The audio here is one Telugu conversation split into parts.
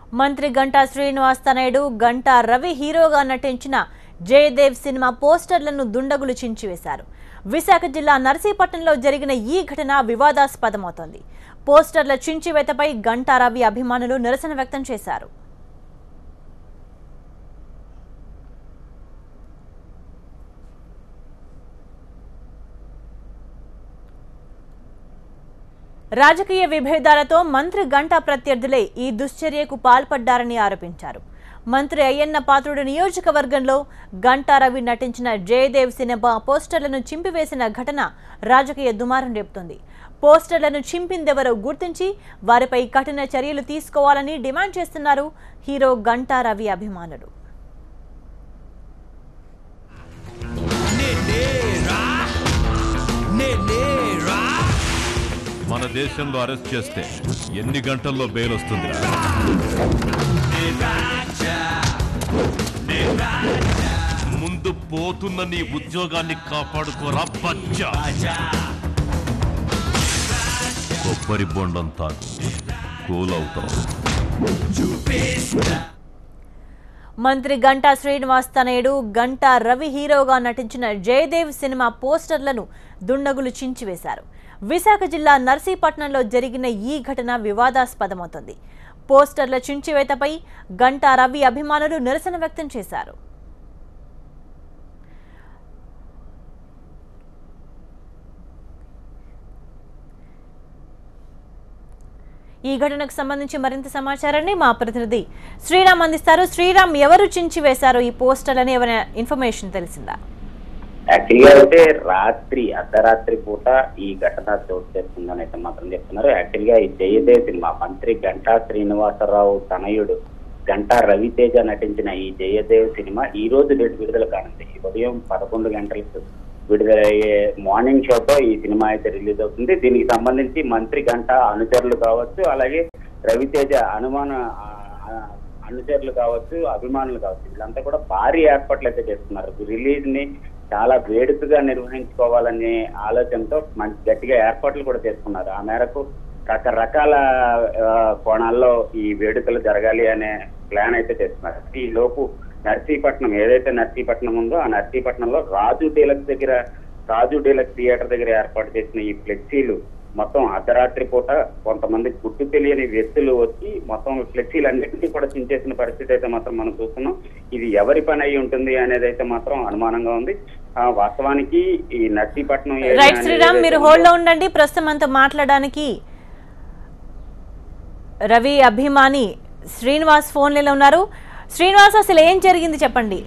మంత్రి గంటా శ్రీనివాస్ తనయుడు గంటా రవి హీరోగా నటించిన జయదేవ్ సినిమా పోస్టర్లను దుండగులు చించివేశారు విశాఖ జిల్లా నర్సీపట్నంలో జరిగిన ఈ ఘటన వివాదాస్పదమవుతోంది పోస్టర్ల చించివేతపై గంటా రవి అభిమానులు నిరసన వ్యక్తం చేశారు రాజకీయ విభేదాలతో మంత్రి గంటా ప్రత్యర్థులే ఈ దుశ్చర్యకు పాల్పడ్డారని ఆరోపించారు మంత్రి అయ్యన్న పాత్రుడు నియోజకవర్గంలో గంటా రవి నటించిన జయదేవ్ సినిమా పోస్టర్లను చింపివేసిన ఘటన రాజకీయ దుమారం రేపుతోంది పోస్టర్లను చింపిందెవరో గుర్తించి వారిపై కఠిన చర్యలు తీసుకోవాలని డిమాండ్ చేస్తున్నారు హీరో గంటా రవి అభిమానులు మన దేశంలో అరెస్ట్ చేస్తే ఎన్ని గంటల్లో బెయిల్ వస్తుంది ముందు పోతున్న నీ ఉద్యోగాన్ని కాపాడుకోరా బచ్చా కొబ్బరి బొండం తాగు కూల్ అవుతావు మంత్రి గంటా శ్రీనివాస్ తనయుడు గంటా రవి హీరోగా నటించిన జయదేవ్ సినిమా పోస్టర్లను దుండగులు చించివేశారు విశాఖ జిల్లా నర్సీపట్నంలో జరిగిన ఈ ఘటన వివాదాస్పదమవుతోంది పోస్టర్ల చించివేతపై గంటా రవి అభిమానులు నిరసన వ్యక్తం చేశారు ఈ ఘటనకు సంబంధించి మరింత సమాచారాన్ని మా ప్రతినిధి శ్రీరామ్ అందిస్తారు శ్రీరామ్ ఎవరు చించివేశారు ఈ పోస్టర్లని ఏమైనా ఇన్ఫర్మేషన్ తెలిసిందా యాక్చువల్గా అయితే రాత్రి అర్ధరాత్రి పూట ఈ ఘటన చోటు చేసుకుందని అయితే మాత్రం చెప్తున్నారు యాక్చువల్గా ఈ జయదేవ్ సినిమా మంత్రి గంటా శ్రీనివాసరావు తనయుడు గంటా రవితేజ నటించిన ఈ జయదేవ్ సినిమా ఈ రోజు డేట్ విడుదల కానుంది ఈ ఉదయం పదకొండు గంటలకు విడుదలయ్యే మార్నింగ్ షోతో ఈ సినిమా అయితే రిలీజ్ అవుతుంది దీనికి సంబంధించి మంత్రి గంట అనుచరులు కావచ్చు అలాగే రవితేజ అనుమాన ఆ, ఆ, అనుచరులు కావచ్చు అభిమానులు కావచ్చు వీళ్ళంతా కూడా భారీ ఏర్పాట్లు అయితే చేస్తున్నారు రిలీజ్ ని చాలా వేడుకగా నిర్వహించుకోవాలనే ఆలోచనతో మంచి గట్టిగా ఏర్పాట్లు కూడా చేసుకున్నారు ఆ మేరకు రకరకాల ఆ, కోణాల్లో ఈ వేడుకలు జరగాలి అనే ప్లాన్ అయితే చేస్తున్నారు ఈ లోపు నర్సీపట్నం ఏదైతే నర్సీపట్నం ఉందో ఆ నర్సీపట్నంలో రాజు డీలక్స్ దగ్గర రాజు డీలక్స్ థియేటర్ దగ్గర ఏర్పాటు చేసిన ఈ ఫ్లెక్సీలు మొత్తం అర్ధరాత్రి పూట కొంతమంది గుర్తు తెలియని వ్యక్తులు వచ్చి మొత్తం ఫ్లెక్సీలన్నింటినీ కూడా చించేసిన పరిస్థితి అయితే మాత్రం మనం చూస్తున్నాం ఇది ఎవరి పని అయి ఉంటుంది అనేది అయితే మాత్రం అనుమానంగా ఉంది ఆ, వాస్తవానికి ఈ నర్సీపట్నం area రైట్ అనేది శ్రీరామ్ ఏదైతే మీరు ఉందో- హోల్డ్ లో ఉండండి ప్రస్తుతం మనతో మాట్లాడడానికి రవి అభిమాని శ్రీనివాస్ ఫోన్లలో ఉన్నారు శ్రీనివాస్ అసలు ఏం జరిగింది చెప్పండి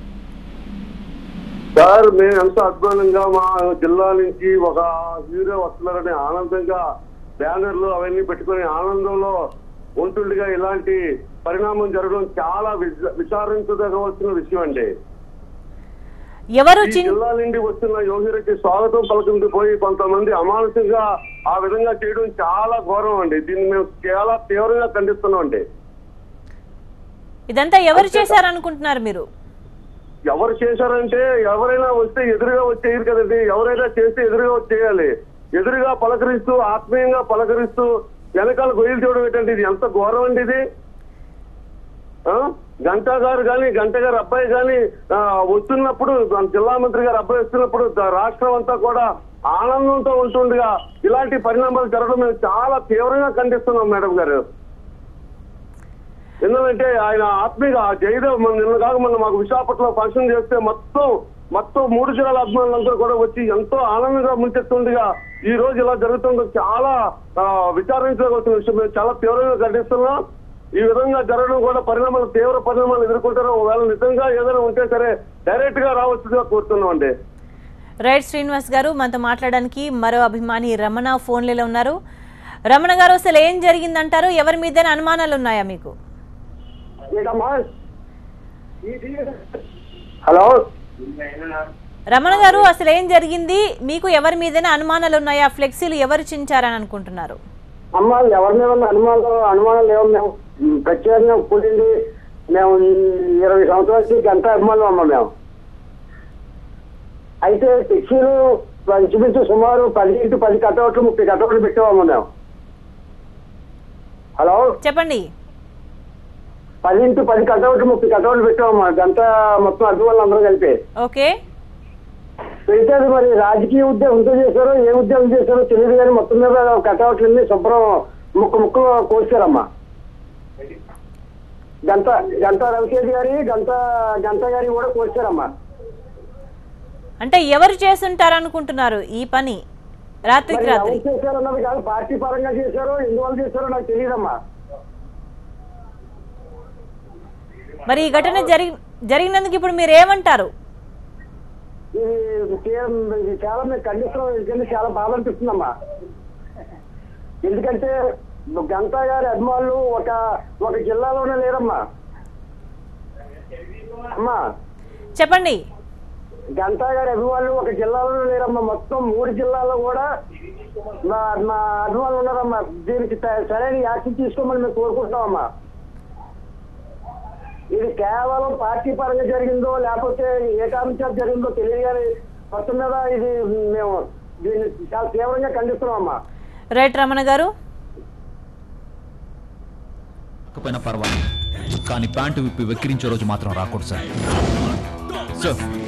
సార్ మేము ఎంతో అభిమానంగా మా జిల్లా నుంచి ఒక హీరో వస్తున్నారని ఆనందంగా బ్యానర్లు అవన్నీ పెట్టుకొని ఆనందంలో ఉంటుండగా ఇలాంటి పరిణామం జరగడం చాలా విచ- విచారించదగవలసిన విషయం అండి ఎవరు ఈ చిన్ జిల్లా నుండి వస్తున్న యోగిరెడ్డి స్వాగతం పలకండి పోయి కొంతమంది అమానుషంగా ఆ విధంగా చేయడం చాలా ఘోరం అండి దీన్ని మేము చాలా తీవ్రంగా ఖండిస్తున్నాం అండి ఇదంతా ఎవరు చేశారనుకుంటున్నారు మీరు ఎవరు చేశారంటే ఎవరైనా వస్తే ఎదురుగా వచ్చేయరు కదండి ఎవరైనా చేస్తే ఎదురుగా వచ్చేయాలి ఎదురుగా పలకరిస్తూ ఆత్మీయంగా పలకరిస్తూ వెనకాల గొయ్యలు చూడడం ఏంటంటే ఇది ఎంత ఘోరం అండి ఇది ఆ? గంటా గారు కానీ గంట గారు అబ్బాయి కానీ ఆ, వస్తున్నప్పుడు మన జిల్లా మంత్రి గారు అబ్బాయి వస్తున్నప్పుడు ద- రాష్ట్రం అంతా కూడా ఆనందంతో ఉంటుండగా ఇలాంటి పరిణామాలు జరగడం మేము చాలా తీవ్రంగా ఖండిస్తున్నాం మేడం గారు ఎందుకంటే ఆయన ఆత్మీయ ఆ జయదేవ్ మన నిన్న కాక మొన్న మాకు విశాఖపట్నంలో ఫంక్షన్ చేస్తే మొత్తం మొత్తం మూడు జిల్లాల అభిమానులందరూ కూడా వచ్చి ఎంతో ఆనందంగా ముంచెత్తుండగా ఈ రోజు ఇలా జరుగుతుందో చాలా ఆ, విచారించవలసిన విషయం మేము చాలా తీవ్రంగా ఖండిస్తున్నాం ఈ విధంగా జరగడం కూడా పరిణామాలు తీవ్ర పరిణామాలు ఎదుర్కొంటారు ఒకవేళ నిజంగా ఏదైనా ఉంటే సరే డైరెక్ట్ గా రావచ్చుగా కోరుతున్నాం అండి రైట్ శ్రీనివాస్ గారు మనతో మాట్లాడడానికి మరో అభిమాని రమణ ఫోన్లలో ఉన్నారు రమణ గారు అసలు ఏం జరిగిందంటారు ఎవరి మీద అనుమానాలు ఉన్నాయా మీకు హలో రమణ గారు అసలు ఏం జరిగింది మీకు ఎవరి మీదైనా అనుమానాలు ఉన్నాయా ఫ్లెక్సీలు ఎవరు చించారని అనుకుంటున్నారు అమ్మ ఎవరి మీద ఉన్న అనుమానాలు అనుమానాలు లేవు మేము ఉమ్, ప్రత్యేకంగా కూడింది మేము ఇరవై సంవత్సరాల నుంచి గంట అభిమానులు అమ్మ మేము అయితే టెక్సీలు ఇంచుమించు సుమారు పది ఇంటూ పది కట్టవట్లు ముప్పై కట్టవట్లు పెట్టామమ్మ మేము హలో చెప్పండి పది ఇంటూ పది కటౌట్లు ముప్పై కటౌట్లు పెట్టామమ్మా గంట మొత్తం అడ్డు వాళ్ళు అందరూ కలిపి ఓకే పెడితే అది మరి రాజకీయ ఉద్యోగంతో చేశారో ఏ ఉద్యోగం చేశారో తెలియదు కానీ మొత్తం మీద కటౌట్లన్నీ శుభ్రం ముక్క ముక్క కోసారమ్మా గంట గంట రవితేజ్ గారి గంట గంట గారి కూడా కోసారమ్మా అంటే ఎవరు చేసుంటారనుకుంటున్నారు ఈ పని రాత్రికి మరి రాత్రి ఎవరు చేశారన్నది కాదు పార్టీ పరంగా చేశారో ఎందువల్ల చేశారో నాకు తెలియదమ్మా మరి ఈ ఘటన జరిగి జరిగినందుకు ఇప్పుడు మీరు ఏమంటారు ఇది చే- ఇది చాలా మేము ఖండిస్తున్నాం ఎందుకంటే చాలా బాధ అనిపిస్తుందమ్మా ఎందుకంటే గంటా గారి అభిమానులు ఒక ఒక జిల్లాలోనే లేరమ్మా అమ్మా చెప్పండి గంటా గారి అభిమానులు ఒక జిల్లాలోనే లేరమ్మా మొత్తం మూడు జిల్లాల్లో కూడా మా మా అభిమానులు ఉన్నారమ్మా దీనికి స- సరైన యాక్షన్ తీసుకోమని మేము కోరుకుంటున్నామమ్మా ఇది కేవలం పార్టీ పరంగా జరిగిందో లేకపోతే ఏ కారణం చేత జరిగిందో తెలియదు కానీ మొత్తం మీద ఇది మేము దీన్ని చాలా తీవ్రంగా ఖండిస్తున్నామమ్మా రైట్ రమణ గారు పైన పర్వాలేదు కానీ ప్యాంటు విప్పి వెక్కిరించే రోజు మాత్రం రాకూడదు సార్ సార్